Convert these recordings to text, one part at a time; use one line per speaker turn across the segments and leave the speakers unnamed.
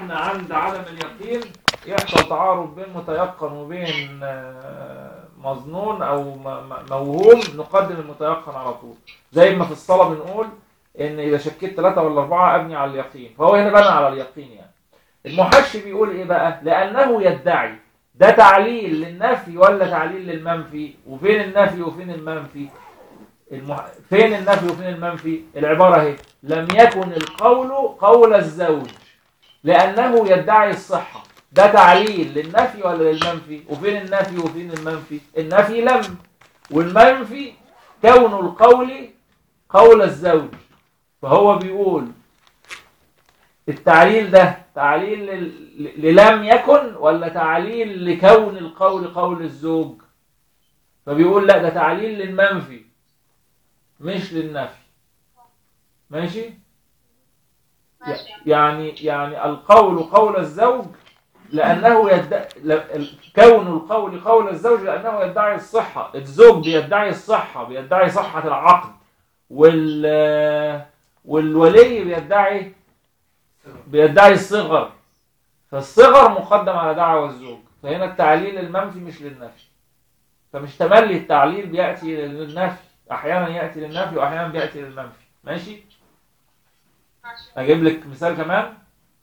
عند عدم اليقين يحصل تعارض بين متيقن وبين آه، مظنون او م- م- موهوم نقدم المتيقن على طول زي ما في الصلاه بنقول ان اذا شكيت ثلاثه ولا اربعه ابني على اليقين فهو هنا بنى على اليقين يعني المحشي بيقول ايه بقى لانه يدعي ده تعليل للنفي ولا تعليل للمنفي وفين النفي وفين المنفي المح... فين النفي وفين المنفي العباره اهي لم يكن القول قول الزوج لأنه يدعي الصحة ده تعليل للنفي ولا للمنفي وفين النفي وفين المنفي النفي لم والمنفي كون القول قول الزوج فهو بيقول التعليل ده تعليل لل- للم يكن ولا تعليل لكون القول قول الزوج فبيقول لا ده تعليل للمنفي مش للنفي ماشي
ماشي
يعني يعني القول قول الزوج لأنه يدعي كون القول قول الزوج لأنه يدعي الصحة الزوج بيدعي الصحة بيدعي صحة العقد وال والولي بيدعي بيدعي الصغر فالصغر مقدم على دعوى الزوج فهنا التعليل المنفي مش للنفي فمش تملي التعليل بيأتي للنفي أحيانا يأتي للنفي وأحيانا بيأتي للمنفي ماشي
ماشي
أجيب لك مثال كمان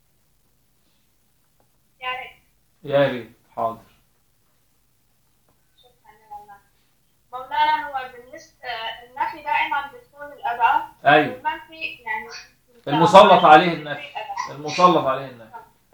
يعني
يا ريت حاضر
شكرا لله مولانا هو بالنسبة النفي دائما بتكون الأداة
أيوة
والمنفي يعني
المسلط عليه النفي.
الأداة.
المسلط عليه النفي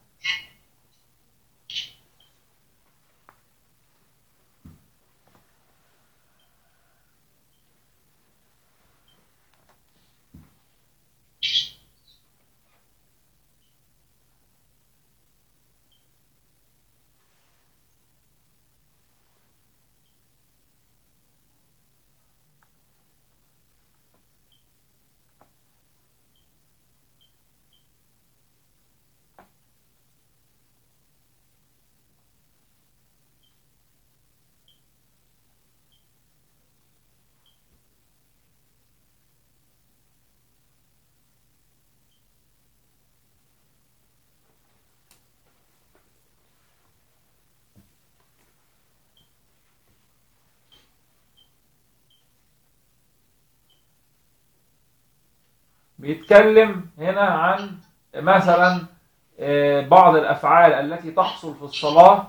بيتكلم هنا عن مثلا آه، بعض الأفعال التي تحصل في الصلاة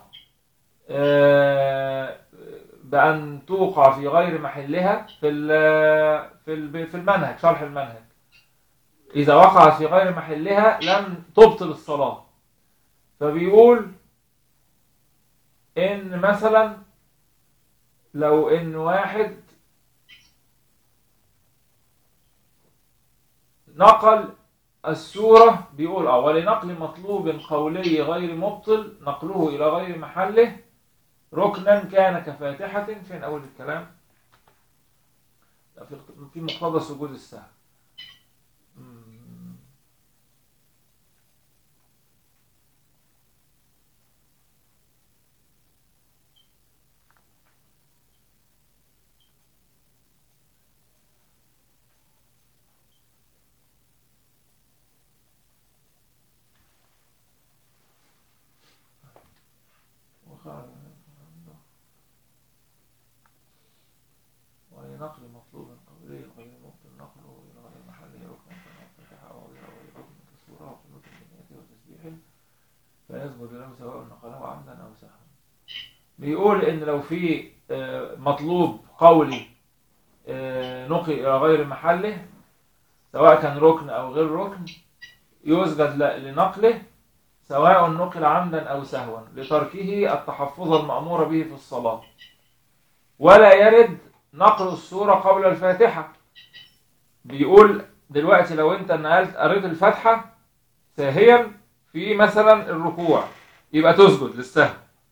آه، بأن توقع في غير محلها في ال- في ال- في المنهج شرح المنهج إذا وقعت في غير محلها لم تبطل الصلاة فبيقول إن مثلا لو إن واحد نقل السورة بيقول اه ولنقل مطلوب قولي غير مبطل نقله إلى غير محله ركنا كان كفاتحة فين أول الكلام لا، في في مقتضى سجود السهو مم. وخرج ولنقل مطلوب قولي غير مبطل نقله إلى غير محله ركنا كما فتح أو غير غير ركن كسورة وقنوت النية وتسبيح فيثبت له سواء نقله عمدا أو سهوا بيقول إن لو في آه، مطلوب قولي آه، نقل إلى غير محله سواء كان ركن أو غير ركن يسجد ل- لنقله سواء نقل عمدا أو سهوا لتركه التحفظ المأمور به في الصلاة ولا يرد نقل السورة قبل الفاتحة بيقول دلوقتي لو انت نقلت قريت الفاتحة ساهيا في مثلا الركوع يبقى تسجد للسهو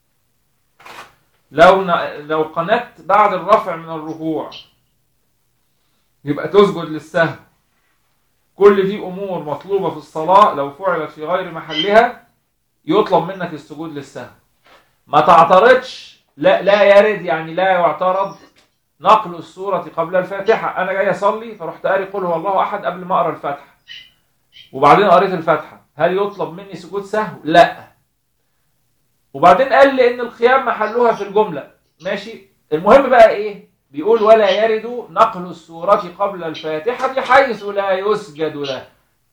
لو ن... لو قنت بعد الرفع من الركوع يبقى تسجد للسهو كل دي امور مطلوبة في الصلاة لو فعلت في غير محلها يطلب منك السجود للسهو ما تعترضش لا لا يرد يعني لا يعترض نقل السورة قبل الفاتحة أنا جاي أصلي فرحت قاري قل هو الله أحد قبل ما أقرأ الفاتحة وبعدين قريت الفاتحة هل يطلب مني سجود سهو لا وبعدين قال لي ان القيام محلها في الجمله ماشي المهم بقى ايه بيقول ولا يرد نقل السورة قبل الفاتحة حيث لا يسجد له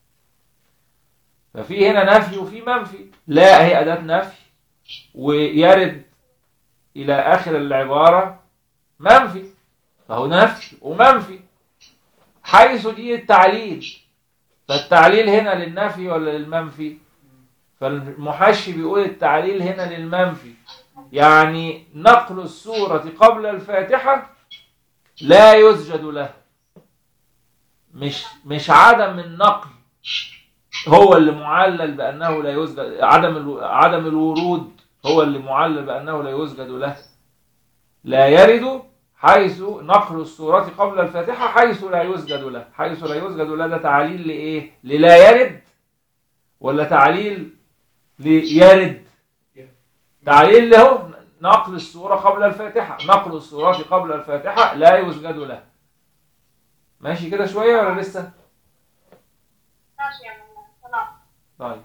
ففي هنا نفي وفي منفي لا هي أداة نفي ويرد إلى آخر العبارة منفي فهو نفي ومنفي حيث دي التعليل فالتعليل هنا للنفي ولا للمنفي فالمحشي بيقول التعليل هنا للمنفي يعني نقل السورة قبل الفاتحة لا يسجد له مش مش عدم النقل هو اللي معلل بأنه لا يسجد عدم الو- عدم الورود هو اللي معلل بأنه لا يسجد له لا يرد حيث نقل السورة قبل الفاتحة حيث لا يسجد له حيث لا يسجد له ده تعليل لإيه للا يرد ولا تعليل ليرد تعليل له نقل السورة قبل الفاتحة نقل السورة قبل الفاتحة لا يسجد له ماشي كده شوية ولا لسه
ماشي يا مولانا تمام
طيب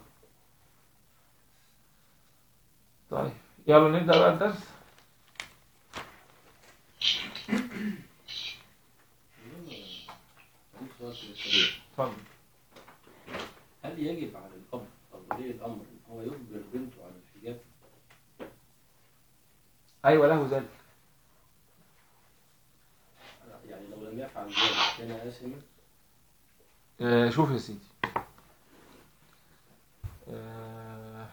طيب يلا نبدأ بقى الدرس اتفضل
هل يجب على الأب أو ولي الأمر إن هو يجبر بنته على الحجاب؟
أيوة له ذلك
يعني لو لم يفعل ذلك كان آثما؟
آه، شوف يا سيدي آه،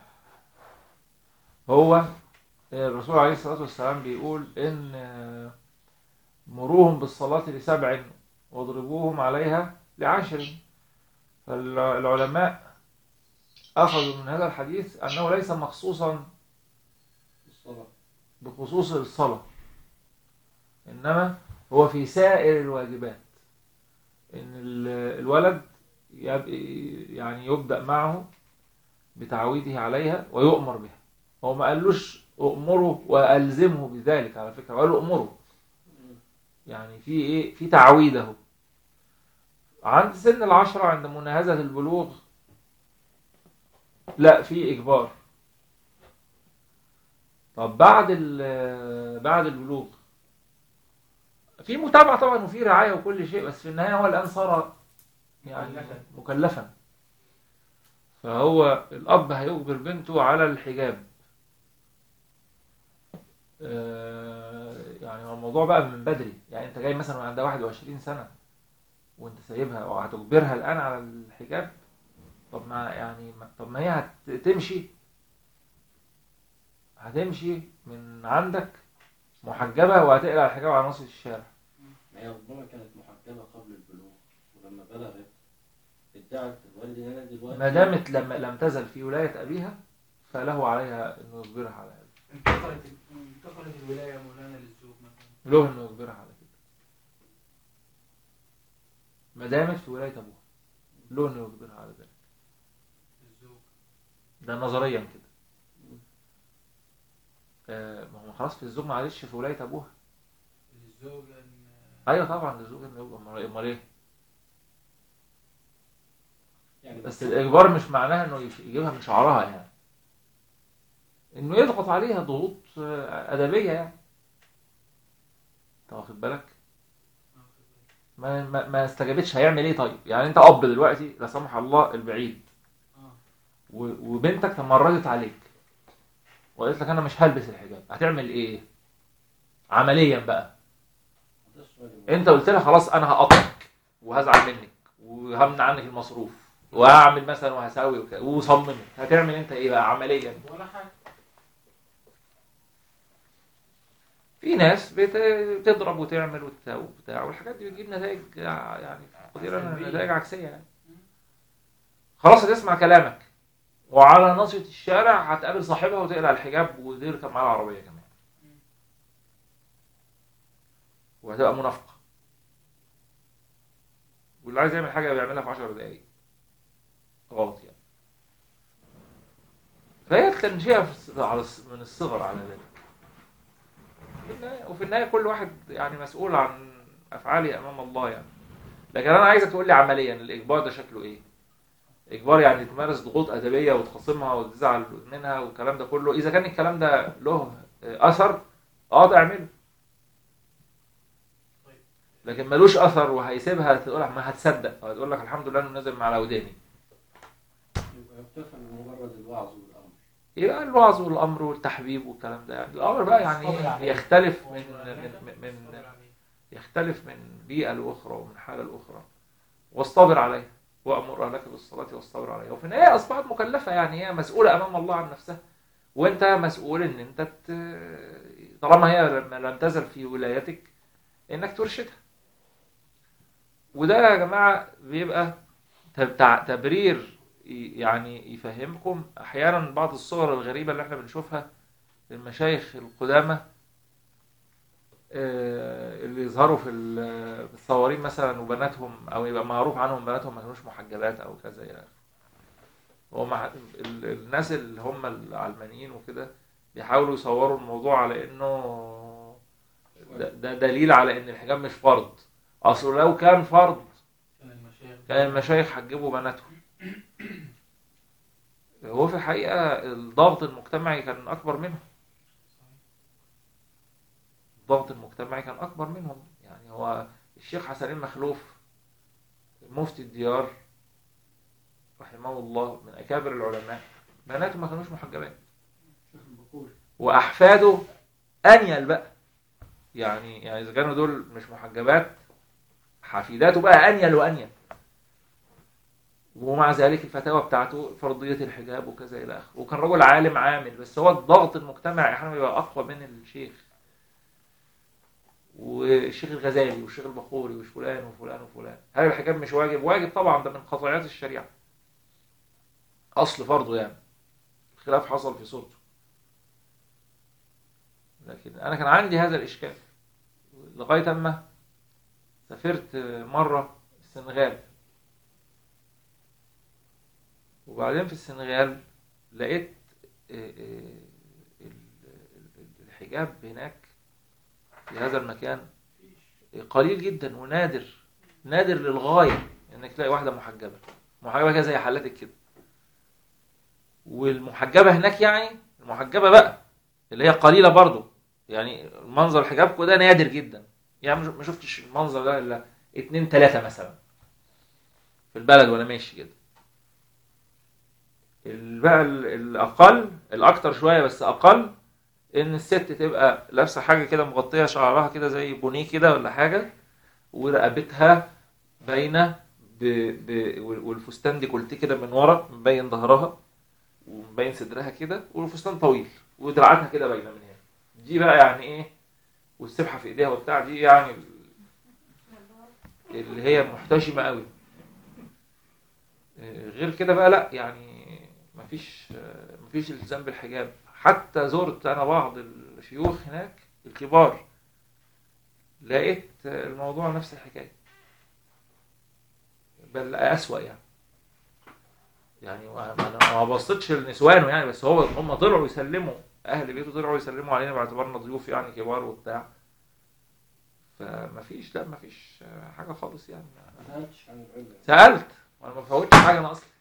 هو الرسول عليه الصلاة والسلام بيقول إن آه، مروهم بالصلاة لسبع واضربوهم عليها لعشر فالعلماء أخذوا من هذا الحديث أنه ليس مخصوصا
الصلاة
بخصوص الصلاة إنما هو في سائر الواجبات إن ال- الولد يب- يعني يبدأ معه بتعويده عليها ويؤمر بها هو ما قالوش أؤمره وألزمه بذلك على فكرة قال له أؤمره يعني في إيه في تعويده عند سن العشرة عند مناهزة البلوغ لا في إجبار طب بعد ال- بعد البلوغ في متابعة طبعا وفي رعاية وكل شيء بس في النهاية هو الآن صار يعني
مكلفا.
مكلفا فهو الأب هيجبر بنته على الحجاب آه، يعني هو الموضوع بقى من بدري يعني انت جاي مثلا عندها 21 سنة وانت سايبها وهتجبرها الآن على الحجاب طب ما يعني ما- طب ما هي هتمشي هتمشي من عندك محجبة وهتقلع الحجاب على نص الشارع
ما هي ربما كانت محجبة قبل البلوغ ولما بلغت ادعت الوالد إن أنا دلوقتي
ما دامت لم لم تزل في ولاية أبيها فله عليها إنه يجبرها على هذا
انتقلت انتقلت الولاية مولانا للزوج مثلا
له إنه يجبرها على كده ما دامت في ولاية أبوها له إنه يجبرها على ذلك
الزوج
ده نظريا كده آه، ما هو خلاص في الزوج معلش في ولاية أبوها
للزوج لأن
أيوه طبعا الزوج إنه يبقى أمال أمال إيه
يعني
بس الإجبار مش معناها إنه يش- يجيبها من شعرها يعني إنه يضغط عليها ضغوط آه، أدبية يعني أنت واخد بالك ما ما, ما استجابتش هيعمل ايه طيب يعني انت اب دلوقتي لا سمح الله البعيد
اه
و- وبنتك تمردت عليك وقالت لك انا مش هلبس الحجاب هتعمل ايه عمليا بقى
ده السؤال
انت قلت لها خلاص انا هقطعك وهزعل منك وهمنع عنك المصروف وهعمل مثلا وهسوي وك- وصممت هتعمل انت ايه بقى عمليا
ولا حاجة
في ناس بت- بتضرب وتعمل وت- وبتاع والحاجات دي بتجيب نتائج يعني كثيرا نتائج عكسيه يعني خلاص هتسمع كلامك وعلى نصية الشارع هتقابل صاحبها وتقلع الحجاب وتركب معاه العربيه كمان وهتبقى منافقه واللي عايز يعمل حاجه بيعملها في 10 دقايق غلط يعني فهي التنشئه في الص- على الص- من الصغر على ذلك في النهاية- وفي النهايه كل واحد يعني مسؤول عن افعاله امام الله يعني لكن انا عايزك تقول لي عمليا الاجبار ده شكله ايه اجبار يعني تمارس ضغوط ادبيه وتخاصمها وتزعل منها والكلام ده كله اذا كان الكلام ده له اثر اه ده اعمله لكن ملوش اثر وهيسيبها تقول لك ما هتصدق وهتقول لك الحمد لله انه نزل من على وداني
يبقى يكتفى بمجرد الوعظ والامر
يبقى الوعظ والامر والتحبيب والكلام ده يعني الامر بقى يعني
الصبر عليه.
يختلف من من من,
الصبر
من
عليه.
يختلف من بيئة لأخرى ومن حالة لأخرى واصطبر عليها وأمر أهلك بالصلاة واصطبر عليها وفي النهاية أصبحت مكلفة يعني هي مسؤولة أمام الله عن نفسها وأنت مسؤول إن أنت ت- طالما هي لم لم تزل في ولايتك إنك ترشدها وده يا جماعة بيبقى تبتع- تبرير ي- يعني يفهمكم أحيانا بعض الصور الغريبة اللي احنا بنشوفها للمشايخ القدامى آه، اللي يظهروا في ال- في الصواريخ مثلا وبناتهم او يبقى معروف عنهم بناتهم ما كانوش محجبات او كذا يعني هو مع ال- الناس اللي هم العلمانيين وكده بيحاولوا يصوروا الموضوع على انه ده, ده دليل على ان الحجاب مش فرض اصل لو كان فرض
كان المشايخ
كان المشايخ حجبوا بناتهم هو في الحقيقة الضغط المجتمعي كان أكبر منهم الضغط المجتمعي كان أكبر منهم يعني هو الشيخ حسنين مخلوف مفتي الديار رحمه الله من أكابر العلماء بناته ما كانوش محجبات
شيخ البكور
وأحفاده أنيل بقى يعني يعني إذا كانوا دول مش محجبات حفيداته بقى أنيل وأنيل ومع ذلك الفتاوى بتاعته فرضية الحجاب وكذا إلى آخره وكان رجل عالم عامل بس هو الضغط المجتمعي أحيانا بيبقى أقوى من الشيخ والشيخ الغزالي والشيخ البخوري وفلان وفلان وفلان هل الحجاب مش واجب؟ واجب طبعا ده من قطعيات الشريعة أصل فرضه يعني الخلاف حصل في صورته لكن أنا كان عندي هذا الإشكال لغاية أما سافرت مرة السنغال وبعدين في السنغال لقيت آه، آه، ال- ال- الحجاب هناك في هذا المكان قليل جدا ونادر نادر للغاية انك تلاقي واحدة محجبة محجبة كده زي حالتك كده والمحجبة هناك يعني المحجبة بقى اللي هي قليلة برضو يعني منظر حجابكم ده نادر جدا يعني مش- ما شفتش المنظر ده الا اتنين تلاتة مثلا في البلد وانا ماشي كده ال- بقى ال- الاقل الاكتر شويه بس اقل ان الست تبقى لابسه حاجه كده مغطيه شعرها كده زي بونيه كده ولا حاجه ورقبتها باينه ب... ب... والفستان ديكولتيه كده من ورا مبين ظهرها ومبين صدرها كده والفستان طويل ودراعاتها كده باينه من هنا دي بقى يعني ايه والسبحه في ايديها وبتاع دي يعني اللي هي محتشمه قوي غير كده بقى لا يعني مفيش مفيش التزام بالحجاب حتى زرت انا بعض الشيوخ هناك الكبار لقيت الموضوع نفس الحكايه بل اسوأ يعني يعني ما- انا ما بصيتش لنسوانه يعني بس هو هم طلعوا يسلموا اهل بيته طلعوا يسلموا علينا باعتبارنا ضيوف يعني كبار وبتاع فمفيش لا مفيش حاجه خالص يعني
ما سالتش عن العلة
سألت وانا ما بفوتش حاجة انا اصلا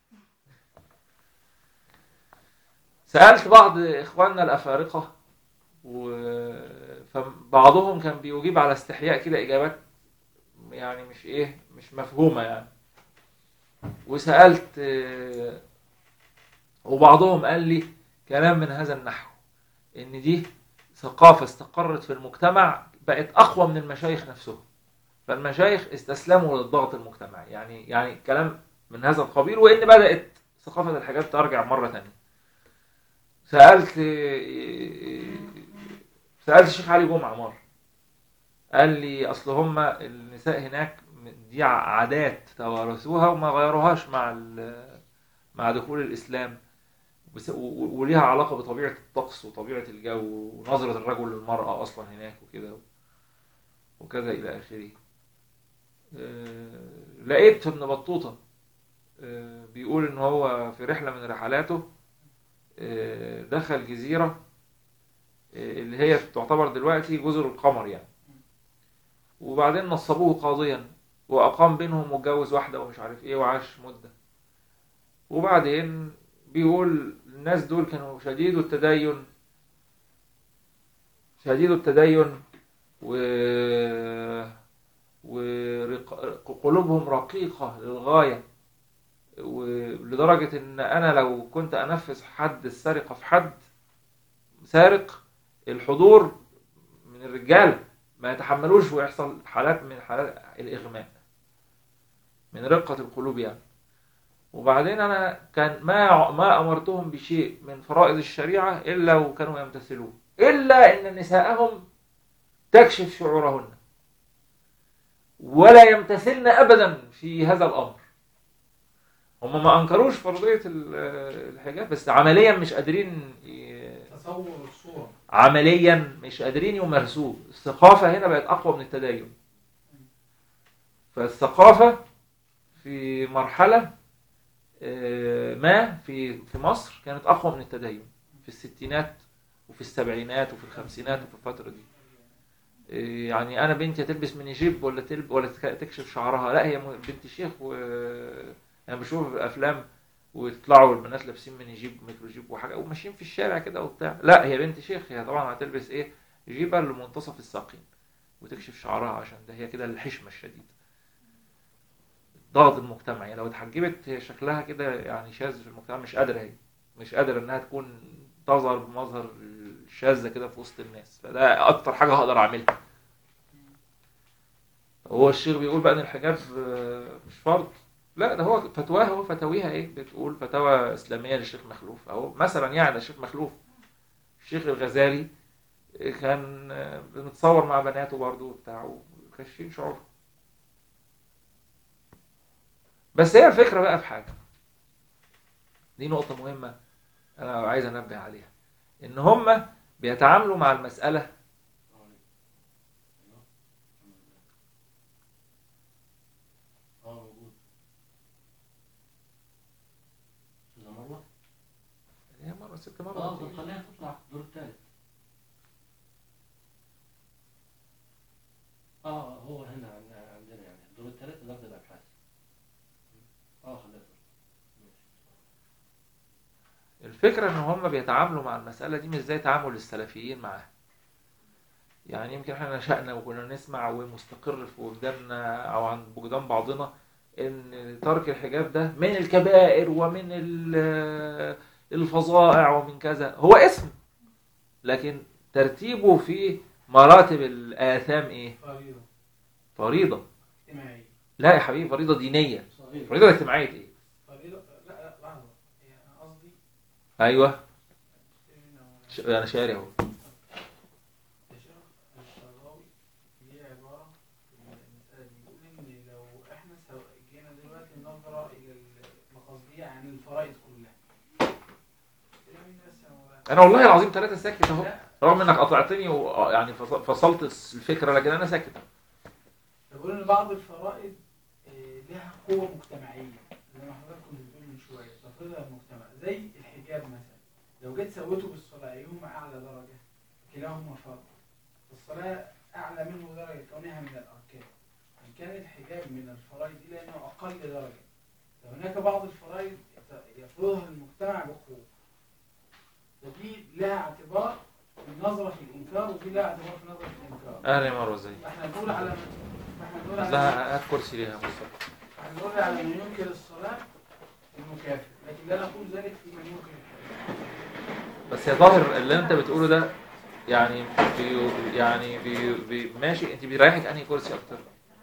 سألت بعض اخواننا الافارقة و... فبعضهم كان بيجيب على استحياء كده اجابات يعني مش ايه مش مفهومة يعني وسألت آه، وبعضهم قال لي كلام من هذا النحو ان دي ثقافة استقرت في المجتمع بقت اقوى من المشايخ نفسهم فالمشايخ استسلموا للضغط المجتمعي يعني يعني كلام من هذا القبيل وان بدات ثقافه الحجاب ترجع مره ثانيه سالت سالت الشيخ علي جمعه مره قال لي اصل هم النساء هناك دي عادات توارثوها وما غيروهاش مع ال- مع دخول الاسلام بس و- و- وليها علاقه بطبيعه الطقس وطبيعه الجو ونظره الرجل للمراه اصلا هناك وكده وكذا الى اخره آه، لقيت ابن بطوطة آه، بيقول ان هو في رحلة من رحلاته آه، دخل جزيرة آه، اللي هي تعتبر دلوقتي جزر القمر يعني وبعدين نصبوه قاضيا واقام بينهم واتجوز واحدة ومش عارف ايه وعاش مدة وبعدين بيقول الناس دول كانوا شديد التدين شديد التدين و وقلوبهم رقيقة للغاية ولدرجة إن أنا لو كنت أنفذ حد السرقة في حد سارق الحضور من الرجال ما يتحملوش ويحصل حالات من حالات الإغماء من رقة القلوب يعني وبعدين أنا كان ما ما أمرتهم بشيء من فرائض الشريعة إلا وكانوا يمتثلون إلا إن نساءهم تكشف شعورهن ولا يمتثلن أبدا في هذا الأمر هم ما أنكروش فرضية ال- الحجاب بس عمليا مش قادرين ي-
تصور الصورة
عمليا مش قادرين يمارسوه الثقافة هنا بقت أقوى من التدين فالثقافة في مرحلة آه، ما في في مصر كانت أقوى من التدين في الستينات وفي السبعينات وفي الخمسينات وفي الفترة دي آه، يعني أنا بنتي تلبس ميني جيب ولا تلب ولا تك- تكشف شعرها لا هي م- بنت شيخ و أنا بشوف أفلام ويطلعوا البنات لابسين ميني جيب ميكرو جيب وحاجة وماشيين في الشارع كده وبتاع لا هي بنت شيخ هي طبعا هتلبس إيه جيبة لمنتصف الساقين وتكشف شعرها عشان ده هي كده الحشمة الشديدة ضغط المجتمعي لو اتحجبت هي شكلها كده يعني شاذ في المجتمع مش قادرة هي مش قادرة انها تكون تظهر بمظهر الشاذة كده في وسط الناس فده اكتر حاجة هقدر اعملها هو الشيخ بيقول بقى ان الحجاب آه، مش فرض لا ده هو فتواه هو فتاويها ايه بتقول فتاوى اسلاميه للشيخ مخلوف اهو مثلا يعني الشيخ مخلوف الشيخ الغزالي كان آه، بنتصور مع بناته برضه وبتاع وكاشفين شعور بس هي الفكره بقى في حاجه دي نقطه مهمه انا عايز انبه عليها ان هم بيتعاملوا مع المساله
اه موجود استاذة مروة
هي مره ست مره
اه طب خليها تطلع الدور الثالث اه هو هنا عن- عندنا يعني الدور الثالث لفظ الابحاث اه خليها تطلع ماشي.
الفكرة ان هم بيتعاملوا مع المسألة دي مش زي تعامل السلفيين معاها يعني يمكن احنا نشأنا وكنا نسمع ومستقر في وجداننا او عند وجدان بعضنا ان ترك الحجاب ده من الكبائر ومن ال- الفظائع ومن كذا هو اسم لكن ترتيبه في مراتب الآثام ايه
فريضة
فريضة
اجتماعية
لا يا حبيبي فريضة دينية
صغير
فريضة اجتماعية ايه
فريضة لا لا لحظة هي أنا قصدي
ايوه
إنه
ش- انا شاري اهو
الشيخ الشرقاوي ليه عبارة في المسألة دي بيقول إن لو إحنا سو- جينا دلوقتي ننظر إلى المقاصدية عن الفرائض كلها إلى مين بس يا مولانا؟
انا والله العظيم ثلاثة ساكت اهو
لا
رغم انك قطعتني ويعني فصلت الفكره لكن انا ساكت
بيقول إن بعض الفرائض آه، لها قوة مجتمعية زي ما حضرتك كنت بتقول من شوية تفرضها المجتمع زي الحجاب مثلا لو جيت سويته بالصلاة أيهما أعلى درجة كلاهما فرض الصلاة أعلى منه درجة كونها من الأركان إن كان الحجاب من الفرائض إلى أنه أقل درجة فهناك بعض الفرائض يت- يفرضها المجتمع بقوة ودي لها اعتبار من نظرة الإنكار ودي لها اعتبار في نظرة الإنكار
اهلا يا مروه ازيك
احنا نقول على احنا نقول على
لا هات كرسي ليها يا مصطفى
احنا نقول على من ينكر الصلاة انه كافر لكن لا نقول ذلك في من ينكر الحجاب
بس يا ظاهر اللي انت بتقوله ده يعني بي يعني بي بي ماشي انت بيريحك انهي كرسي اكتر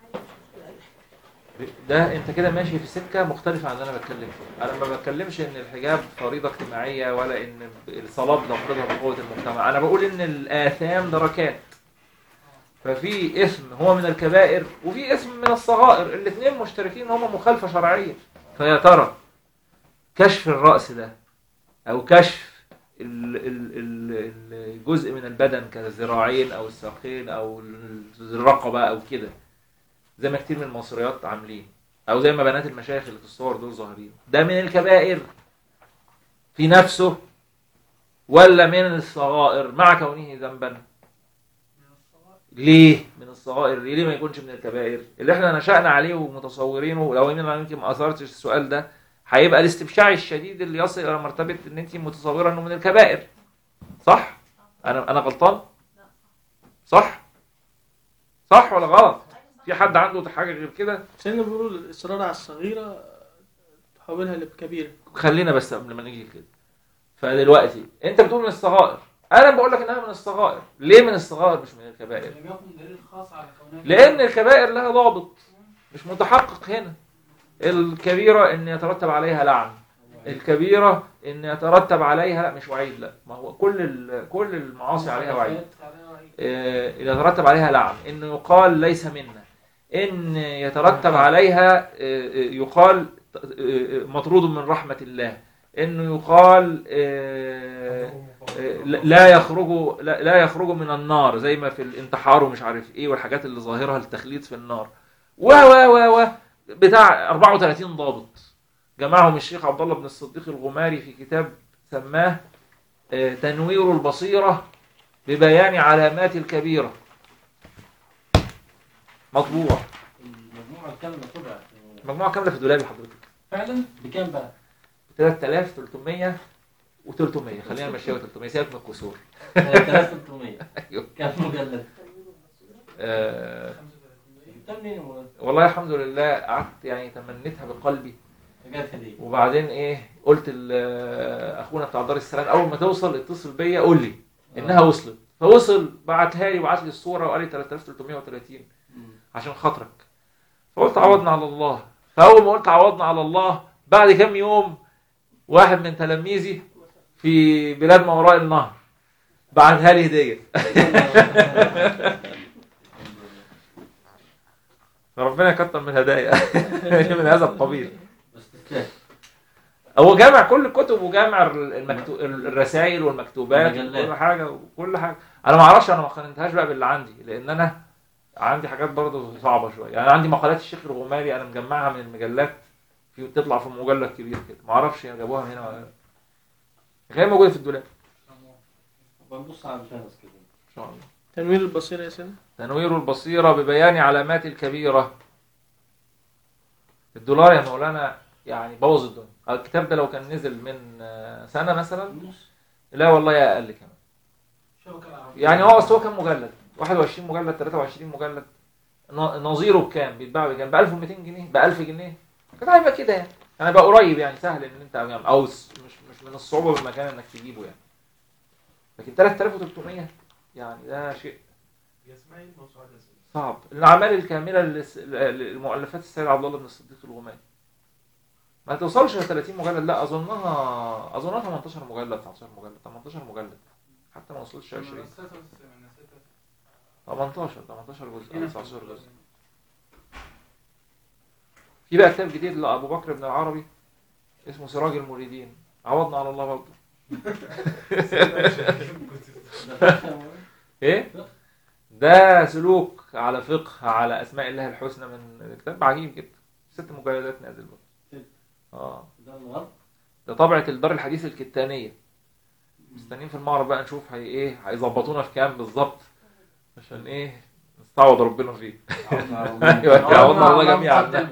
ده انت كده ماشي في سكه مختلفه عن اللي انا بتكلم فيه انا ما بتكلمش ان الحجاب فريضه اجتماعيه ولا ان الصلاه بنفرضها بقوه المجتمع انا بقول ان الاثام دركات ففي اسم هو من الكبائر وفي اسم من الصغائر الاثنين مشتركين هم مخالفه شرعيه فيا ترى كشف الراس ده او كشف ال- ال- ال- الجزء من البدن كالذراعين او الساقين او الرقبه او كده زي ما كتير من المصريات عاملين او زي ما بنات المشايخ اللي في الصور دول ظاهرين ده من الكبائر في نفسه ولا من الصغائر مع كونه ذنبا
من الصلاة
ليه من الصغائر ليه, ليه ما يكونش من الكبائر اللي احنا نشأنا عليه ومتصورينه لو ان انا يمكن ما اثرتش السؤال ده هيبقى الاستبشاع الشديد اللي يصل الى مرتبه ان انت متصوره انه من الكبائر صح انا انا غلطان صح صح ولا غلط في حد عنده حاجه غير كده
سيدنا بيقولوا الاصرار على الصغيره تحولها لكبيره
خلينا بس قبل ما نيجي كده فدلوقتي انت بتقول من الصغائر انا بقول لك انها من الصغائر ليه من الصغائر مش من الكبائر
لم يكن دليل خاص على كونها
لان الكبائر لها ضابط مش متحقق هنا الكبيره ان يترتب عليها لعن الكبيره ان يترتب عليها لا مش وعيد لا ما هو كل ال- كل المعاصي عليها وعيد آه، يترتب عليها لعن ان يقال ليس منا ان يترتب عليها آه، آه، يقال آه، مطرود من رحمه الله انه يقال آه، آه، لا يخرجوا لا لا يخرجوا من النار زي ما في الانتحار ومش عارف ايه والحاجات اللي ظاهرها التخليد في النار و و و و بتاع 34 ضابط جمعهم الشيخ عبد الله بن الصديق الغماري في كتاب سماه آه، تنوير البصيرة ببيان علامات الكبيرة مطبوع
المجموعة الكاملة طبعت
مجموعة كاملة في دولابي حضرتك
فعلا
بكام بقى؟
3300 و300 خلينا نمشيها 300 سيبك من الكسور
3300
أيوه.
كام مجلد؟
آه
35
جبتها منين المجلد؟
والله الحمد لله قعدت يعني تمنيتها بقلبي
جت هدية
وبعدين ايه قلت ل- اخونا بتاع دار السلام اول ما توصل اتصل بيا قول لي انها وصلت فوصل بعتها لي وبعت لي الصوره وقال لي 3330
مم.
عشان خاطرك فقلت عوضنا على الله فاول ما قلت عوضنا على الله بعد كام يوم واحد من تلاميذي في بلاد ما وراء النهر بعتها لي هديه فربنا يكتر من الهدايا من هذا القبيل
بس تستاهل
هو جامع كل الكتب وجامع المكتو... الرسائل والمكتوبات
المجلات.
وكل حاجه وكل حاجه انا ما اعرفش انا ما قارنتهاش بقى باللي عندي لان انا عندي حاجات برضه صعبه شويه يعني عندي مقالات الشيخ الغماري انا مجمعها من المجلات في تطلع في مجلد كبير كده ما اعرفش جابوها من هنا ولا لا غير موجوده في الدولاب
بنبص على الجهاز كده
ان شاء الله
تنوير البصيره يا سيدنا
تنوير البصيره ببيان علامات الكبيره الدولار يا مولانا يعني بوظ الدنيا الكتاب ده لو كان نزل من آه، سنه مثلا
نص
لا والله اقل كمان
الشبكه العربيه
يعني هو اصل هو كام مجلد 21 مجلد 23 مجلد ن- نظيره بكام بيتباع بكام ب 1200 جنيه ب 1000 جنيه كده هيبقى كده يعني يعني بقى قريب يعني سهل ان انت يعني او س- مش مش من الصعوبه بالمكان انك تجيبه يعني لكن 3300 يعني ده شيء
هي اسمها ايه الموسوعات يا سيدي؟
صعب الاعمال الكامله للس- للمؤلفات السيد عبد الله بن الصديق الغماري ما توصلش ل 30 مجلد لا اظنها اظنها 18 مجلد 19 مجلد 18 مجلد حتى ما وصلش 20
أنا نسيتها بس- أنا نسيتها.
18 18 جزء
هنا
أو
في
19
الدولاب.
جزء في بقى كتاب جديد لأبو بكر بن العربي اسمه سراج المريدين عوضنا على الله برضه
ده فخم.
ايه ده سلوك على فقه على اسماء الله الحسنى من كتاب عجيب جدا ست مجلدات نازل برضه اه
ده الغرب
ده طبعة الدار الحديث الكتانية مستنيين في المعرض بقى نشوف هي ايه هيظبطونا في كام بالظبط عشان ايه نستعوض ربنا فيه ايوه عوضنا على الله جميعا
مقدمة.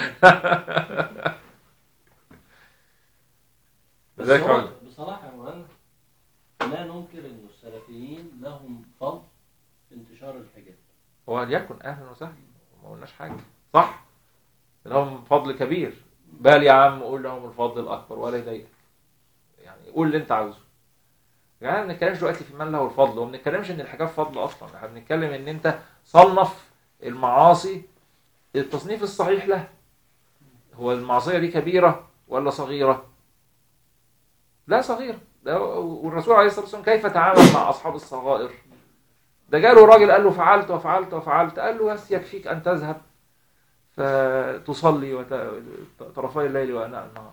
بس
ذاك
هو
عود.
بصراحة يا مولانا لا ننكر ان السلفيين لهم فضل في انتشار الحجاب
هو ليكن اهلا وسهلا ما قلناش حاجه صح لهم فضل كبير بل يا عم قول لهم الفضل الاكبر ولا يضايقك يعني قول اللي انت عاوزه يعني ما بنتكلمش دلوقتي في من له الفضل وما بنتكلمش ان الحجاب فضل اصلا احنا بنتكلم ان انت صنف المعاصي التصنيف الصحيح له هو المعصيه دي كبيره ولا صغيره لا صغيره ده والرسول عليه الصلاه والسلام كيف تعامل مع اصحاب الصغائر ده جاله راجل قال له فعلت وفعلت وفعلت قال له بس يكفيك ان تذهب فتصلي وت... طرفي الليل واناء النهار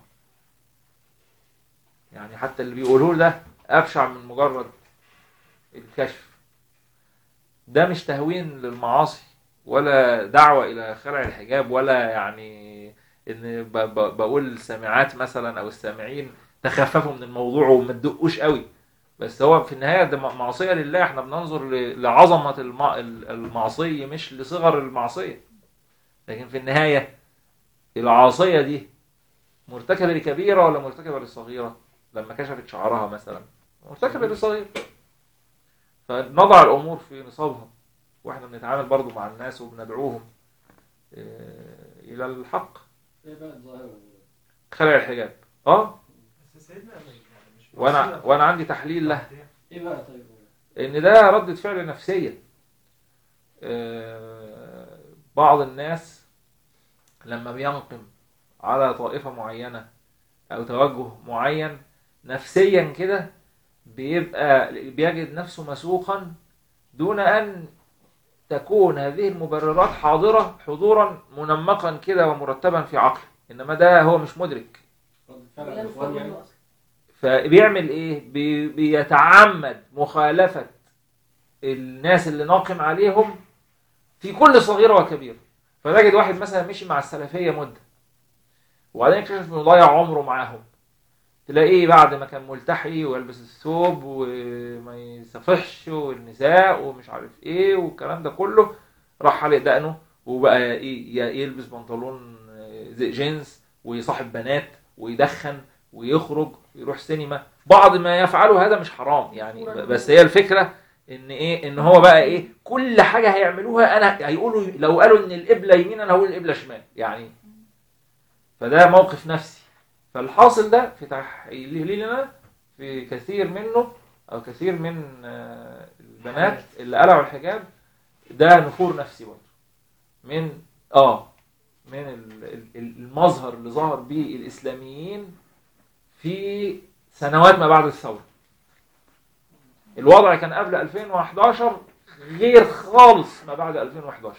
يعني حتى اللي بيقولوه ده ابشع من مجرد الكشف ده مش تهوين للمعاصي ولا دعوة إلى خلع الحجاب ولا يعني إن ب... ب... بقول للسامعات مثلا أو السامعين تخففوا من الموضوع وما تدقوش قوي بس هو في النهايه ده معصيه لله احنا بننظر ل- لعظمه المع... المعصيه مش لصغر المعصيه لكن في النهايه العاصيه دي مرتكبة لكبيرة ولا مرتكبة لصغيرة لما كشفت شعرها مثلا مرتكبة لصغيرة فنضع الأمور في نصابها واحنا بنتعامل برضو مع الناس وبندعوهم آه، إلى الحق
ايه بقى الظاهرة
خلع الحجاب اه
بس سيدنا يعني مش
وانا
وسيلة
وانا عندي تحليل له
ايه بقى طيب
ان ده ردة فعل نفسية آه، بعض الناس لما بينقم على طائفة معينة او توجه معين نفسيا كده بيبقى بيجد نفسه مسوقا دون ان تكون هذه المبررات حاضرة حضورا منمقا كده ومرتبا في عقله انما ده هو مش مدرك
رد فعل
ولا
الاخوان
نفهم
يعني
منه أصلا.
فبيعمل ايه بي بيتعمد مخالفة الناس اللي ناقم عليهم في كل صغيرة وكبيرة فتجد واحد مثلا مشي مع السلفية مدة وبعدين اكتشف انه ضيع عمره معاهم تلاقيه بعد ما كان ملتحي ويلبس الثوب وما يصافحش والنساء ومش عارف ايه والكلام ده كله راح حلق دقنه وبقى ي- ي- يلبس بنطلون زي جينز ويصاحب بنات ويدخن ويخرج ويروح سينما بعض ما يفعله هذا مش حرام يعني ب- بس هي الفكره ان ايه ان هو بقى ايه كل حاجه هيعملوها انا هيقولوا لو قالوا ان القبله يمين انا هقول القبله شمال يعني فده موقف نفسي فالحاصل ده في تحليلنا في كثير منه او كثير من آه، البنات اللي قلعوا الحجاب ده نفور نفسي برضه من اه من ال- ال- ال- المظهر اللي ظهر به الاسلاميين في سنوات ما بعد الثوره الوضع كان قبل 2011 غير خالص ما بعد 2011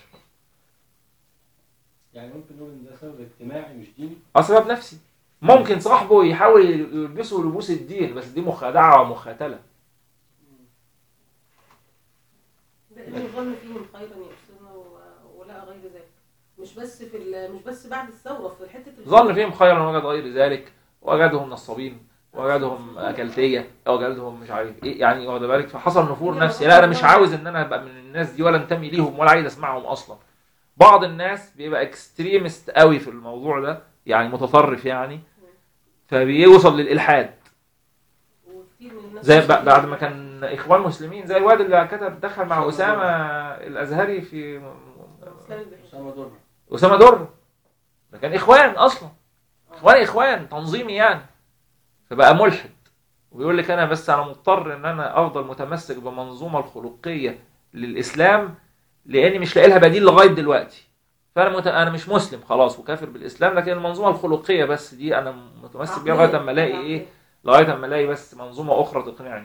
يعني ممكن نقول ان ده سبب اجتماعي مش ديني
اسباب نفسي ممكن صاحبه يحاول يلبسه لبوس الدين بس دي مخادعه ومخاتله
لأن الظن فيهم خيرا يحسن و- ولا غير ذلك مش بس في ال- مش بس بعد الثورة في حتة ال-
ظن فيهم خيرا وجد غير ذلك وجدهم نصابين وجدهم اكلتيه وجدهم مش عارف ايه يعني واخد بالك فحصل نفور نفسي لا انا مش عاوز ان انا ابقى من الناس دي ولا انتمي ليهم ولا عايز اسمعهم اصلا بعض الناس بيبقى اكستريمست قوي في الموضوع ده يعني متطرف يعني فبيوصل للالحاد
وكتير من الناس
زي ب- بعد ما كان اخوان مسلمين زي الواد اللي كتب دخل مع اسامه الازهري في
إسلام البحر.
اسامه در
اسامه در ده كان اخوان اصلا اخوان اخوان تنظيمي يعني فبقى ملحد ويقول لك انا بس انا مضطر ان انا افضل متمسك بمنظومه الخلقيه للاسلام لاني مش لاقي لها بديل لغايه دلوقتي فانا مت... انا مش مسلم خلاص وكافر بالاسلام لكن المنظومه الخلقيه بس دي انا متمسك بيها لغايه اما الاقي ايه لغايه اما الاقي بس منظومه اخرى تقنعني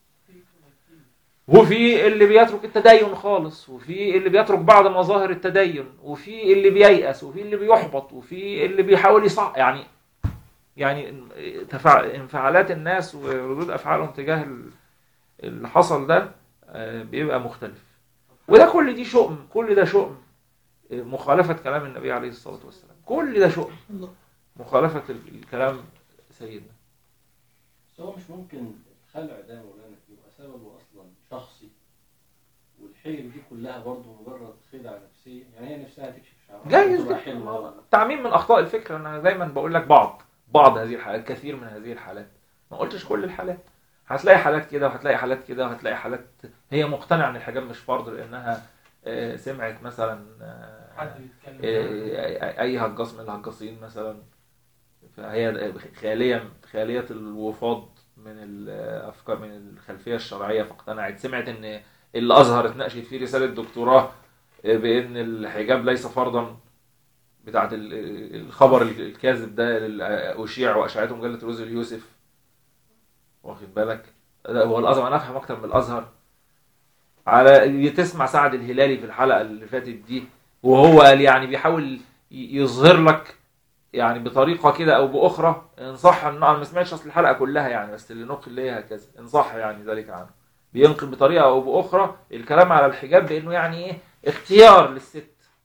وفي اللي بيترك التدين خالص وفي اللي بيترك بعض مظاهر التدين وفي اللي بييأس وفي اللي بيحبط وفي اللي بيحاول يصع يعني يعني تفع... انفعالات الناس وردود افعالهم تجاه ال- اللي حصل ده آه، بيبقى مختلف وده كل دي شؤم كل ده شؤم آه، مخالفة كلام النبي عليه الصلاة والسلام كل ده شؤم
الله.
مخالفة ال- الكلام سيدنا
بس هو مش ممكن الخلع ده مولانا يبقى سببه اصلا شخصي والحيل دي كلها برضه مجرد خدعه نفسيه يعني هي نفسها تكشف شعرها
جايز
وتبقى
جدا.
حلوه
تعميم من اخطاء الفكر انا دايما بقول لك بعض بعض هذه الحالات كثير من هذه الحالات ما قلتش كل الحالات هتلاقي حالات كده وهتلاقي حالات كده وهتلاقي حالات هي مقتنعه ان الحجاب مش فرض لانها آه، سمعت مثلا آه،
حد بيتكلم
آه، اي هجاص من الهجاصين مثلا فهي خاليه خاليه الوفاض من الافكار من الخلفيه الشرعيه فاقتنعت سمعت ان اللي ازهر اتناقشت فيه رساله دكتوراه بان الحجاب ليس فرضا بتاعت ال- الخبر الكاذب ده اللي اشيع واشاعته مجله روز اليوسف واخد بالك لا، هو الازهر انا افهم اكتر من الازهر على تسمع سعد الهلالي في الحلقه اللي فاتت دي وهو قال يعني بيحاول ي- يظهر لك يعني بطريقه كده او باخرى ان صح ان انا ما سمعتش اصل الحلقه كلها يعني بس اللي نقل ليها هكذا ان صح يعني ذلك عنه بينقل بطريقه او باخرى الكلام على الحجاب بانه يعني ايه اختيار للست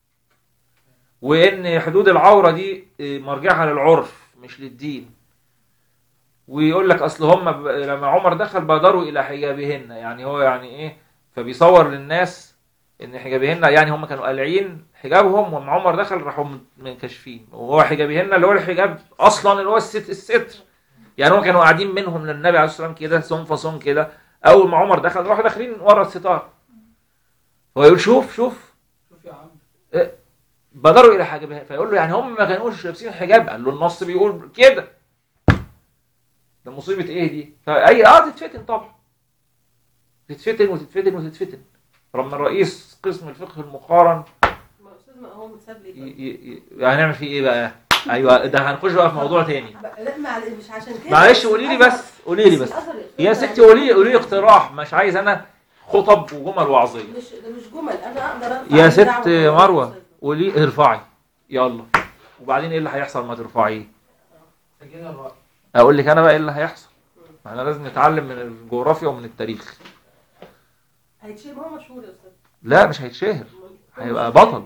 وان حدود العوره دي إيه، مرجعها للعرف مش للدين ويقول لك اصل هم ب- لما عمر دخل بادروا الى حجابهن يعني هو يعني ايه فبيصور للناس ان حجابهن يعني هم كانوا قالعين حجابهم وما عمر دخل راحوا من- منكشفين وهو حجابهن اللي هو الحجاب اصلا اللي هو الست الستر يعني هم كانوا قاعدين منهم للنبي عليه الصلاه والسلام كده صن فصن كده اول ما عمر دخل راحوا داخلين ورا الستار هو يقول شوف شوف
شوف يا عم
بدروا الى حجابها فيقول له يعني هم ما كانوش لابسين حجاب قال له النص بيقول كده ده مصيبه ايه دي فاي اه تتفتن طبعا تتفتن وتتفتن وتتفتن لما الرئيس قسم الفقه المقارن
ما استاذ ما هو متساب ليه
ي...
طيب؟
ي... ي... هنعمل فيه ايه بقى ايوه ده هنخش بقى في موضوع تاني
بقى- لا معل- مش عشان كده
معلش قولي لي بس قولي لي بس
الأثر
يا ستي قولي لي قولي لي اقتراح مش عايز انا خطب وجمل وعظيه
مش ده مش جمل انا اقدر ارفع
يا
أي
ست
دعوة
مروه قولي ارفعي يلا وبعدين ايه اللي هيحصل ما ترفعيه
سجلنا الرأي
اقول لك انا بقى ايه اللي هيحصل ما احنا لازم نتعلم من الجغرافيا ومن التاريخ
هيتشير ما هو مشهور يا استاذ
لا مش هيتشهر هيبقى بطل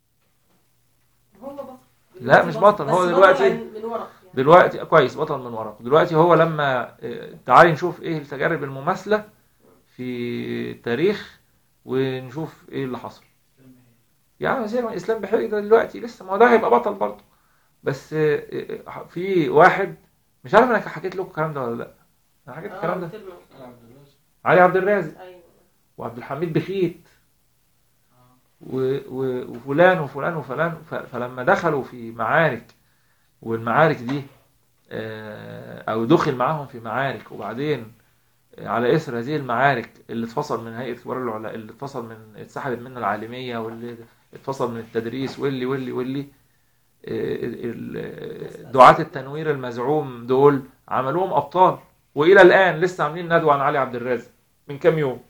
هو بطل
لا، مش بطل، هو
بس
دلوقتي-
يعني من ورا يعني.
دلوقتي كويس بطل من ورق دلوقتي هو لما اه، تعالي نشوف ايه التجارب المماثله في التاريخ ونشوف ايه اللي حصل يعني زي ما الاسلام بحقيقي ده دلوقتي لسه ما هو ده هيبقى بطل برضه بس اه، اه، في واحد مش عارف انا حكيت لكم الكلام ده ولا لا انا حكيت الكلام
اه
ده
قلت له.
أنا عبد الرازق
علي عبد الرازق
ايوه
وعبد الحميد بخيت و- و- وفلان وفلان وفلان ف- فلما دخلوا في معارك والمعارك دي آه، او دخل معاهم في معارك وبعدين على اثر هذه المعارك اللي اتفصل من هيئه كبار العلماء اللي اتفصل من اتسحبت منه العالميه واللي اتفصل من التدريس واللي واللي واللي آه، ال- ال- دعاة التنوير المزعوم دول عملوهم ابطال والى الان لسه عاملين ندوه عن علي عبد الرازق من كام يوم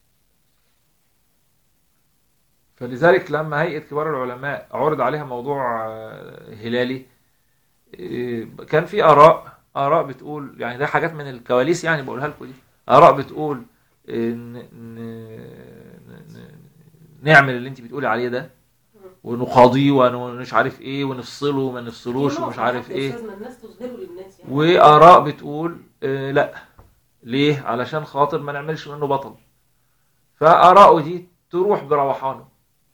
فلذلك لما هيئة كبار العلماء عرض عليها موضوع آه، هلالي آه، كان في آراء آراء بتقول يعني ده حاجات من الكواليس يعني بقولها لكم دي آراء بتقول آه، ن- ن- ن- نعمل اللي انت بتقولي عليه ده ونقاضيه ومش عارف ايه ونفصله وما نفصلوش
في
ومش
نوع
عارف
يا
ايه
أستاذنا الناس تظهره للناس يعني
وآراء بتقول آه، لا ليه علشان خاطر ما نعملش منه بطل فآراءه دي تروح بروحانه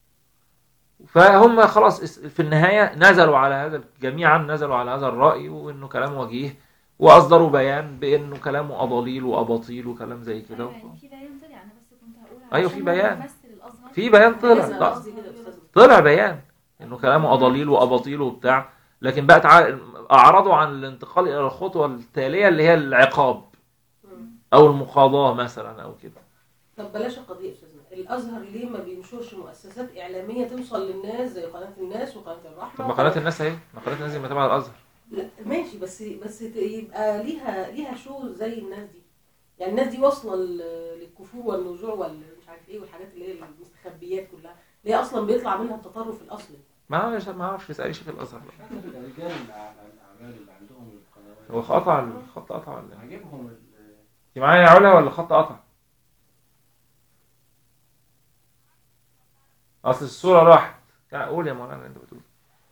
فهم خلاص اس- في النهاية نزلوا على هذا جميعا نزلوا على هذا الرأي وإنه كلام وجيه وأصدروا بيان بإنه كلامه أضاليل وأباطيل وكلام زي كده
أيوة يعني في بيان طلع انا بس كنت هقول
أيوة،
علشان
في
هو
بيان.
بيمثل الازهر
في بيان طلع
أنا
لا
قصدي كده يا أستاذ.
طلع بيان إنه كلامه أضاليل وأباطيل وبتاع لكن بقى تع... أعرضوا عن الانتقال إلى الخطوة التالية اللي هي العقاب
مم.
أو المقاضاة مثلا أو كده
طب بلاش القضيه يا استاذنا الازهر ليه ما بينشرش مؤسسات اعلاميه توصل للناس زي قناه الناس وقناه الرحمه
طب ما قناة الناس اهي ما قناة الناس دي ما تبع الازهر
لا ماشي بس بس ت- يبقى ليها ليها شو زي الناس دي يعني الناس دي واصله ل- للكفور والنزوع والمش عارف ايه والحاجات اللي هي المستخبيات كلها اللي هي اصلا بيطلع منها التطرف الاصلي
ما اعرفش ما اعرفش اسالي شيخ الازهر بقى.
مش عارف رجال الأع- الاعمال اللي عندهم القنوات
هو قطع الخط قطع ولا ايه؟
عاجبهم ال-
انت معايا يا علا ولا الخط قطع؟ اصل الصورة راحت لا، قول يا مولانا اللي انت بتقول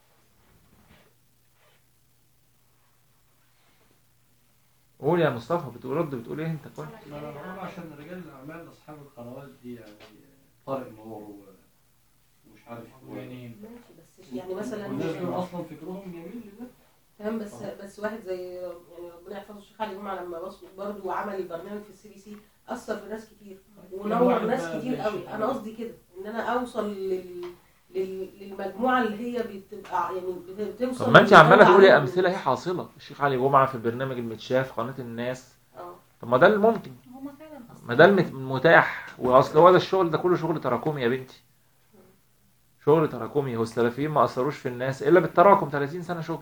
قول يا مصطفى بتقول رد بتقول ايه انت كويس
لا لا لا عشان رجال الاعمال اصحاب القنوات دي يعني طارق نور و- ومش عارف و-
وينين
ماشي بس يعني مثلا
والناس دول اصلا فكرهم جميل لده
فاهم بس بس واحد زي يعني ربنا يحفظه الشيخ علي جمعه لما بص برضه عمل البرنامج في السي بي سي اثر في ناس كتير ونور
واحد
ناس
بقى
كتير
ماشي.
قوي انا قصدي كده ان انا اوصل لل... لل... للمجموعه اللي هي بتبقى يعني بت- بتوصل
طب ما انت عمالة
للمجتمع
تقولي
عندهم.
امثلة هي حاصلة الشيخ علي جمعة في البرنامج المتشاف قناة الناس
اه
طب ما ده الممكن
هما فعلا أصلاً
ما ده المت- المتاح واصل هو ده الشغل ده كله شغل تراكمي يا بنتي شغل تراكمي هو السلفيين ما اثروش في الناس الا بالتراكم 30 سنه شغل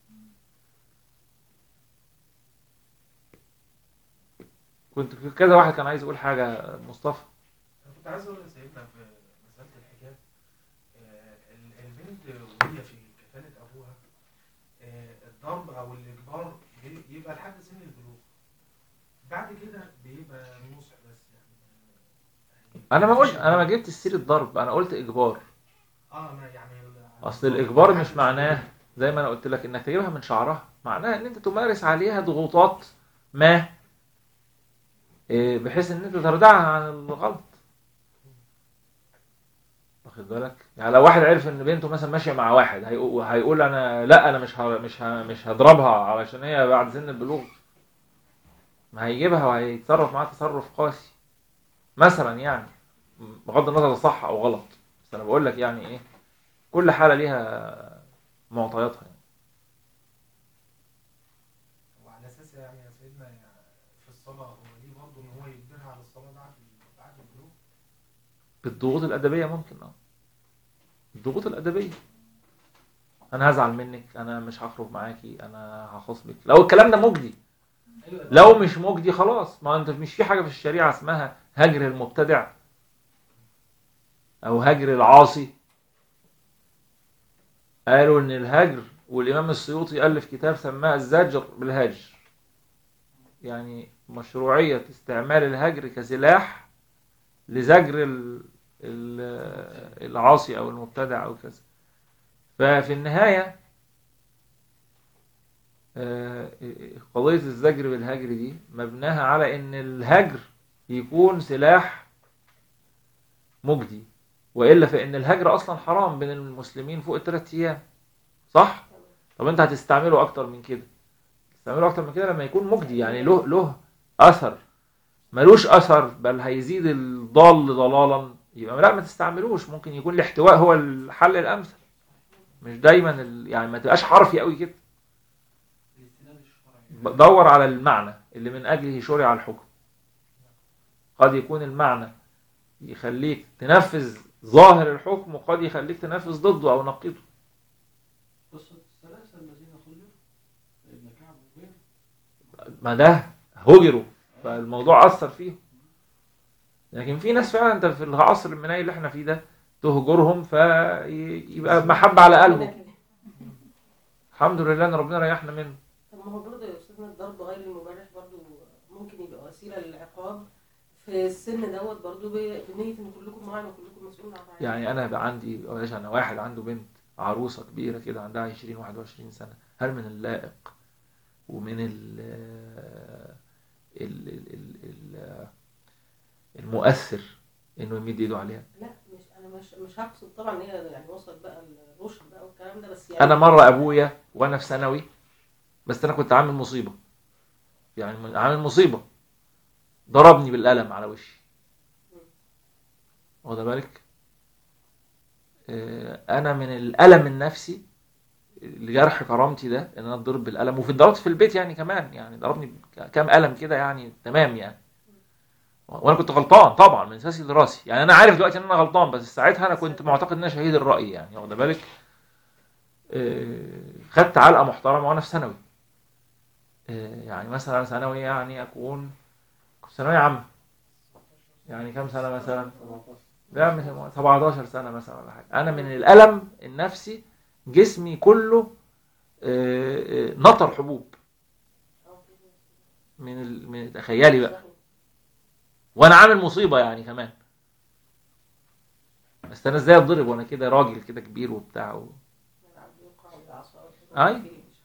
كنت في كذا واحد كان عايز يقول حاجه مصطفى
انا كنت عايز اقول لسيدنا في مساله الحجاب آه، ال- البنت وهي في كفاله ابوها آه، الضرب او الاجبار بي- بيبقى لحد سن البلوغ بعد كده بيبقى نصح بس يعني
انا ما قلت انا ما جبت سيره ضرب انا قلت اجبار
اه ما يعني
اصل الاجبار مش معناه زي ما انا قلت لك انك تجيبها من شعرها معناه ان انت تمارس عليها ضغوطات ما إيه، بحيث ان انت تردعها عن الغلط واخد بالك يعني لو واحد عرف ان بنته مثلا ماشيه مع واحد هيقول, هيقول انا لا انا مش ه... مش ه... مش هضربها علشان هي بعد سن البلوغ ما هيجيبها وهيتصرف معاها تصرف قاسي مثلا يعني بغض النظر ده صح او غلط بس انا بقول لك يعني ايه كل حاله ليها معطياتها يعني.
وعلى اساس يعني يا سيدنا يعني في الصلاه هو ليه برضه ان هو يجبرها على الصلاه بعد بعد البلوغ
بالضغوط الادبيه ممكن اه الضغوط الادبيه انا هزعل منك انا مش هخرج معاكي انا هخصبك لو الكلام ده مجدي
أيوة.
لو مش مجدي خلاص ما انت مش في حاجه في الشريعه اسمها هجر المبتدع او هجر العاصي قالوا ان الهجر والامام السيوطي الف كتاب سماه الزجر بالهجر يعني مشروعيه استعمال الهجر كسلاح لزجر ال- ال- العاصي او المبتدع او كذا ففي النهايه آه، قضية الزجر بالهجر دي مبناها على ان الهجر يكون سلاح مجدي والا فان الهجر اصلا حرام بين المسلمين فوق الثلاث ايام صح طب انت هتستعمله اكتر من كده تستعمله اكتر من كده لما يكون مجدي يعني له له اثر ملوش اثر بل هيزيد الضال ضلالا يبقى لا ما تستعملوش ممكن يكون الاحتواء هو الحل الامثل مش دايما ال... يعني ما تبقاش حرفي قوي كده
الاستناد الشرعي
دور على المعنى اللي من أجله شرع الحكم قد يكون المعنى يخليك تنفذ ظاهر الحكم وقد يخليك تنفذ ضده أو نقيضه
قصة الثلاثة الذين خرجوا ابن كعب وغيره
ما ده هجروا فالموضوع أثر فيهم لكن في ناس فعلا انت في العصر المناي اللي احنا فيه ده تهجرهم فيبقى محبة على قلبه الحمد لله ان ربنا ريحنا منه
طب ما هو برضه يا استاذنا الضرب غير المبرح برضه ممكن يبقى وسيله للعقاب في السن دوت برضه ب- بنيه ان كلكم راع وكلكم مسؤول عن رعيته.
يعني انا بقى عندي بلاش انا واحد عنده بنت عروسه كبيره كده عندها 20 21 سنه هل من اللائق ومن ال ال ال ال ال المؤثر انه يمد ايده عليها
لا مش انا مش مش هقصد طبعا ان هي يعني وصلت بقى الرشد بقى والكلام ده بس يعني
انا مره ابويا وانا في ثانوي بس انا كنت عامل مصيبه يعني عامل مصيبه ضربني بالقلم على وشي واخد بالك آه، انا من الالم النفسي لجرح كرامتي ده ان انا اتضرب بالقلم وفي ضربت في البيت يعني كمان يعني ضربني كام قلم كده يعني تمام يعني وانا كنت غلطان طبعا من ساسي لراسي يعني انا عارف دلوقتي ان انا غلطان بس ساعتها انا كنت معتقد ان انا شهيد الراي يعني واخد بالك آه، خدت علقه محترمه وانا في ثانوي آه، يعني مثلا ثانوي يعني اكون كنت ثانويه عامه يعني كام سنه مثلا لا مش 17 سنه مثلا ولا حاجه انا من الالم النفسي جسمي كله آه، آه، نطر حبوب من ال... من تخيلي بقى وانا عامل مصيبه يعني كمان بس انا ازاي اتضرب وانا كده راجل كده كبير وبتاع و... أي.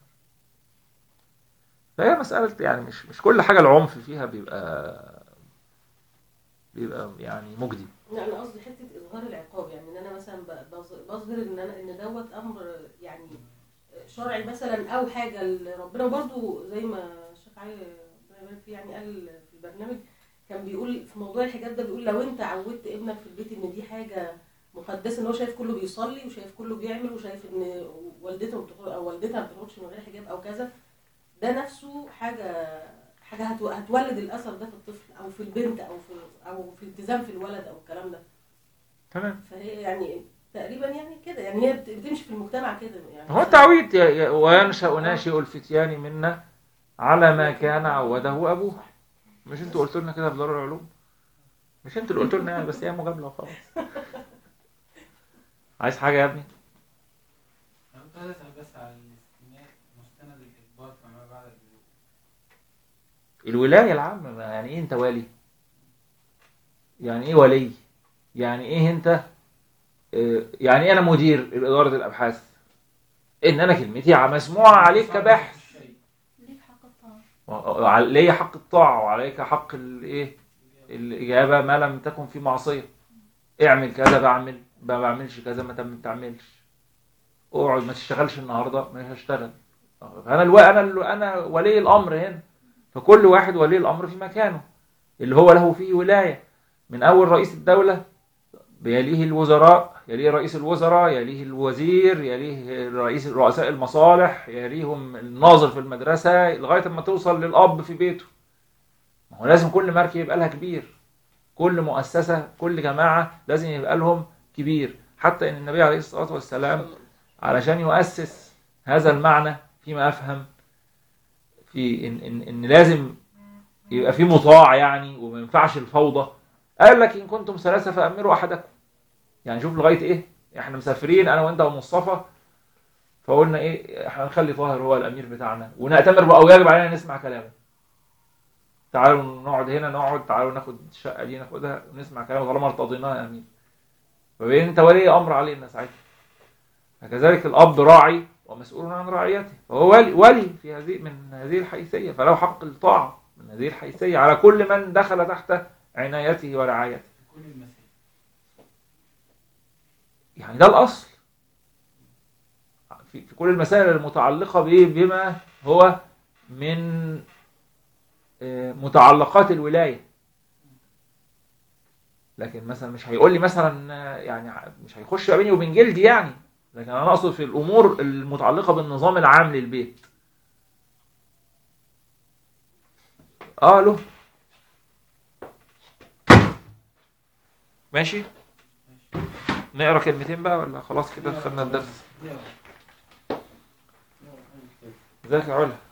فهي مسألة يعني مش مش كل حاجة العنف فيها بيبقى بيبقى يعني مجدي
لا انا قصدي حته اظهار العقاب يعني ان انا مثلا ب- بظ- بظهر ان انا ان دوت امر يعني شرعي مثلا او حاجه لربنا وبرده زي ما الشيخ علي ربنا يبارك فيه يعني قال في البرنامج كان بيقول في موضوع الحجاب ده بيقول لو انت عودت ابنك في البيت ان دي حاجه مقدسه ان هو شايف كله بيصلي وشايف كله بيعمل وشايف ان والدته ما بتخرج او والدتها ما بتخرجش من غير حجاب او كذا ده نفسه حاجه حاجه هتو- هتولد الاثر ده في الطفل او في البنت او في او في التزام في الولد او الكلام ده
تمام
فهي يعني تقريبا يعني كده يعني هي بت- بتمشي في المجتمع كده يعني
هو التعويد ي- ي- وينشأ ناشئ الفتيان منا على ما كان عوده أبوه مش انتوا قلتوا لنا كده في دار العلوم مش انتوا اللي قلتوا لنا يعني بس هي مجاملة وخلاص عايز حاجة يا ابني
انا كنت عايز اسال بس على الاستثناء مستند الاجبار فما بعد البلوغ
الولاية العامة ما يعني ايه انت والي يعني ايه ولي يعني ايه انت اه، يعني ايه انا مدير إدارة الأبحاث ان انا كلمتي مسموعة عليك كباحث
ليك حق الطاعة
وع- ليا حق الطاعة وعليك حق الايه الإجابة ما لم تكن في معصية اعمل كذا بعمل ما بعملش كذا ما ما بتعملش اقعد ما تشتغلش النهارده مش هشتغل انا الو... انا ال... انا ولي الامر هنا فكل واحد ولي الامر في مكانه اللي هو له فيه ولايه من اول رئيس الدوله يليه الوزراء يليه رئيس الوزراء يليه الوزير يليه رئيس رؤساء المصالح يليهم الناظر في المدرسه لغايه ما توصل للاب في بيته ما هو لازم كل مركب يبقى لها كبير كل مؤسسه كل جماعه لازم يبقى لهم كبير حتى ان النبي عليه الصلاه والسلام علشان يؤسس هذا المعنى فيما افهم في ان ان, إن لازم يبقى في مطاع يعني وما ينفعش الفوضى قال لك ان كنتم ثلاثه فامروا احدكم يعني شوف لغايه ايه احنا مسافرين انا وانت ومصطفى فقلنا ايه احنا هنخلي طاهر هو الامير بتاعنا ونأتمر بقى ويجب علينا نسمع كلامه تعالوا نقعد هنا نقعد تعالوا ناخد الشقه دي ناخدها ونسمع كلامه طالما ارتضيناه يا امير فبين انت ولي امر علينا ساعتها فكذلك الاب راعي ومسؤول عن رعيته فهو ولي ولي في هذه من هذه الحيثيه فله حق الطاعه من هذه الحيثيه على كل من دخل تحت عنايته ورعايته
في كل المسائل
يعني ده الاصل في في كل المسائل المتعلقه ب- بما هو من آه، متعلقات الولايه لكن مثلا مش هيقول لي مثلا آه، يعني مش هيخش ما بيني وبين جلدي يعني لكن انا اقصد في الامور المتعلقه بالنظام العام للبيت اه له ماشي نقرا كلمتين بقى ولا خلاص كده خدنا الدرس
نعم.
ازيك يا علا